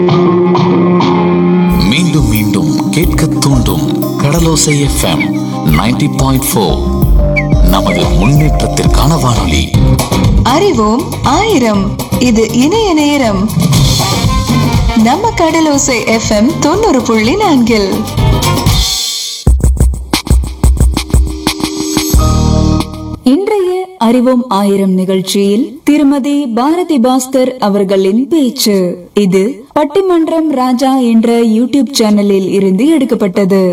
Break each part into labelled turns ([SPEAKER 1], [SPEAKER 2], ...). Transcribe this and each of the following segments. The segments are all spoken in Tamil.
[SPEAKER 1] மீண்டும் மீண்டும் கேட்க தூண்டும் கடலோசை எஃப்எம் 90.4 பாயிண்ட் ஃபோர் நமது முன்னேற்றத்திற்கான வானொலி
[SPEAKER 2] அறிவோம் ஆயிரம் இது இணைய நேரம் நம்ம கடலோசை எஃப்எம் தொண்ணூறு புள்ளி நான்கில்
[SPEAKER 3] இன்றைய அறிவோம் ஆயிரம் நிகழ்ச்சியில் திருமதி பாரதி பாஸ்கர் அவர்களின் பேச்சு இது பட்டிமன்றம் ராஜா என்ற யூடியூப் சேனலில் இருந்து எடுக்கப்பட்டது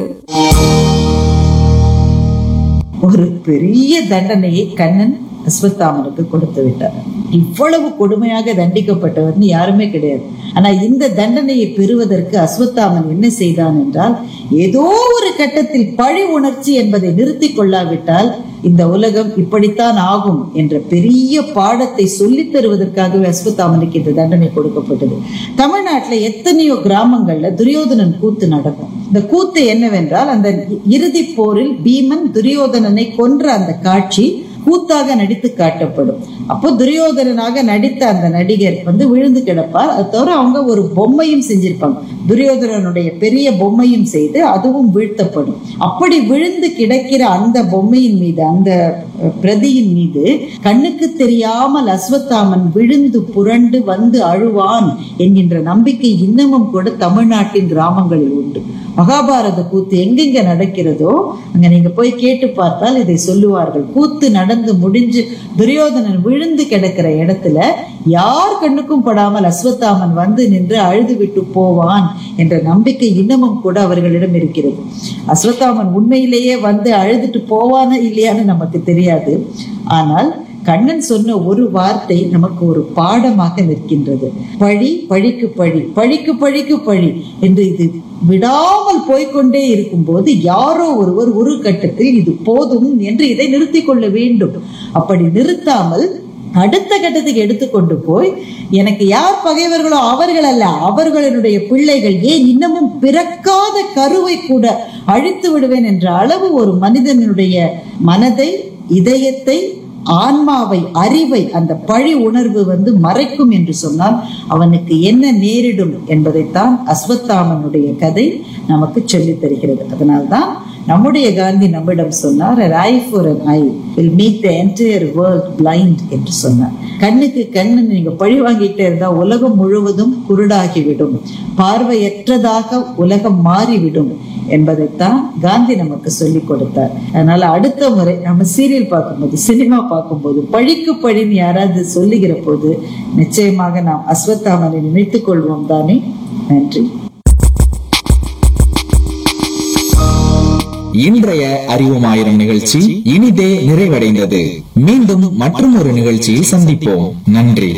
[SPEAKER 4] ஒரு பெரிய தண்டனையை கண்ணன் அஸ்வத்தாமனுக்கு கொடுத்து விட்டார் இவ்வளவு கொடுமையாக தண்டிக்கப்பட்டவர்னு யாருமே கிடையாது ஆனா இந்த தண்டனையை பெறுவதற்கு அஸ்வத்தாமன் என்ன செய்தான் என்றால் ஏதோ ஒரு கட்டத்தில் பழி உணர்ச்சி என்பதை நிறுத்திக் கொள்ளாவிட்டால் இந்த உலகம் இப்படித்தான் ஆகும் என்ற பெரிய பாடத்தை சொல்லித் தருவதற்காகவே அஸ்வத்தாமனுக்கு இந்த தண்டனை கொடுக்கப்பட்டது தமிழ்நாட்டுல எத்தனையோ கிராமங்கள்ல துரியோதனன் கூத்து நடக்கும் இந்த கூத்து என்னவென்றால் அந்த இறுதி போரில் பீமன் துரியோதனனை கொன்ற அந்த காட்சி கூத்தாக நடித்து காட்டப்படும் அப்போ துரியோதனனாக நடித்த அந்த நடிகர் வந்து விழுந்து கிடப்பார் அது தவிர அவங்க ஒரு பொம்மையும் செஞ்சிருப்பாங்க துரியோதனனுடைய பெரிய பொம்மையும் செய்து அதுவும் வீழ்த்தப்படும் அப்படி விழுந்து கிடக்கிற அந்த பொம்மையின் மீது அந்த அஹ், பிரதியின் மீது கண்ணுக்கு தெரியாமல் அஸ்வத்தாமன் விழுந்து புரண்டு வந்து அழுவான் என்கின்ற நம்பிக்கை இன்னமும் கூட தமிழ்நாட்டின் கிராமங்களில் உண்டு மகாபாரத கூத்து எங்கெங்க நடக்கிறதோ அங்க நீங்க போய் கேட்டு பார்த்தால் இதை சொல்லுவார்கள் கூத்து நடந்து முடிஞ்சு துரியோதனன் விழுந்து கிடக்கிற இடத்துல யார் கண்ணுக்கும் படாமல் அஸ்வத்தாமன் வந்து நின்று அழுது விட்டு போவான் என்ற நம்பிக்கை இன்னமும் கூட அவர்களிடம் இருக்கிறது அஸ்வத்தாமன் உண்மையிலேயே வந்து அழுதுட்டு போவானா இல்லையான்னு நமக்கு தெரியாது ஆனால் கண்ணன் சொன்ன ஒரு வார்த்தை நமக்கு ஒரு பாடமாக நிற்கின்றது பழி பழிக்கு பழி பழிக்கு பழிக்கு பழி என்று இது விடாமல் போய்க்கொண்டே இருக்கும்போது யாரோ ஒருவர் ஒரு கட்டத்தில் இது போதும் என்று இதை நிறுத்திக் கொள்ள வேண்டும் அப்படி நிறுத்தாமல் அடுத்த கட்டத்துக்கு எடுத்துக்கொண்டு போய் எனக்கு யார் பகைவர்களோ அவர்கள் அல்ல அவர்களுடைய பிள்ளைகள் ஏன் இன்னமும் பிறக்காத கருவை கூட அழித்து விடுவேன் என்ற அளவு ஒரு மனிதனுடைய மனதை இதயத்தை ஆன்மாவை அறிவை அந்த பழி உணர்வு வந்து மறைக்கும் என்று சொன்னால் அவனுக்கு என்ன நேரிடும் என்பதைத்தான் அஸ்வத்தாமனுடைய கதை நமக்கு சொல்லித் தருகிறது அதனால்தான் நம்முடைய காந்தி நம்மிடம் சொன்னார் "An eye for an eye will make the entire world blind என்று சொன்னார் கண்ணுக்கு கண்ணு நீங்க பழி வாங்கிட்டே இருந்தா உலகம் முழுவதும் குருடாகிவிடும் பார்வையற்றதாக உலகம் மாறிவிடும் என்பதைத்தான் காந்தி நமக்கு சொல்லிக் கொடுத்தார் அதனால அடுத்த முறை நம்ம சீரியல் பார்க்கும்போது சினிமா பார்க்கும்போது பழிக்கு பழின்னு யாராவது சொல்லுகிற போது நிச்சயமாக நாம் அஸ்வத்தாமனை நினைத்துக் கொள்வோம் தானே நன்றி
[SPEAKER 5] இன்றைய அறிவோம் ஆயிரம் நிகழ்ச்சி இனிதே நிறைவடைந்தது மீண்டும் மற்றும் ஒரு நிகழ்ச்சியில் சந்திப்போம் நன்றி